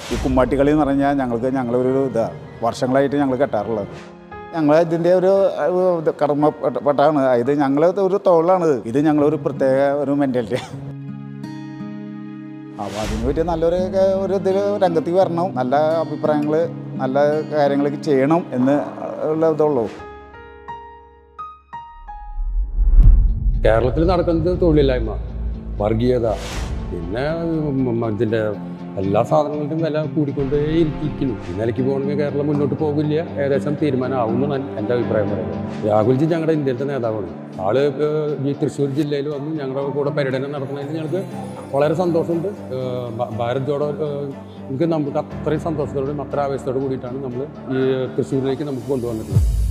ഈ കുമ്മാട്ടിക്കളി എന്ന് പറഞ്ഞാൽ ഞങ്ങൾക്ക് ഞങ്ങളൊരു ഇതാ വർഷങ്ങളായിട്ട് ഞങ്ങൾ കെട്ടാറുള്ളത് ഞങ്ങൾ ഇതിൻ്റെ ഒരു ഏഹ്, ഇത് കർമ്മപ്പെട്ടാണ് ഇത് ഞങ്ങൾ ഒരു തൊഴിലാണ് ഇത്. ഇത് ഞങ്ങളൊരു പ്രത്യേക ഒരു മെൻറ്റാലിറ്റി അപ്പോൾ അതിന് പറ്റിയ നല്ലൊരു ക- ഒരു ഇതിൽ രംഗത്തേക്ക് വരണം നല്ല അഭിപ്രായങ്ങൾ നല്ല കാര്യങ്ങളൊക്കെ ചെയ്യണം എന്ന് ഉള്ള ഇതുള്ളൂ കേരളത്തിൽ നടക്കുന്നത് തൊഴിലില്ലായ്മ വർഗീയത പിന്നെ ഉം ഇതിൻ്റെ എല്ലാ സാധനങ്ങൾക്കും വില കൂടിക്കൊണ്ടേ ഇരിക്കുന്നു ഈ നിലയ്ക്ക് പോകണമെങ്കിൽ കേരളം മുന്നോട്ട് പോകില്ല ഏകദേശം തീരുമാനമാവും എന്നാണ് എൻ്റെ അഭിപ്രായം പറയുന്നത് രാഹുൽജി ഞങ്ങളുടെ ഇന്ത്യയിലത്തെ നേതാവാണ് ആള് ഇപ്പൊ ഈ തൃശ്ശൂർ ജില്ലയിൽ വന്ന് ഞങ്ങളുടെ കൂടെ പര്യടനം നടത്തുന്നതിൽ ഞങ്ങൾക്ക് വളരെ സന്തോഷമുണ്ട് ഏഹ് ഭ- ഭാരത് ജോഡോ ഏഹ് നമുക്ക് നമുക്ക് അത്രയും സന്തോഷത്തോടും അത്ര ആവേശത്തോടു കൂടിയിട്ടാണ് നമ്മൾ ഈ തൃശ്ശൂരിലേക്ക് നമുക്ക് കൊണ്ടുവന്നിട്ടുള്ളത്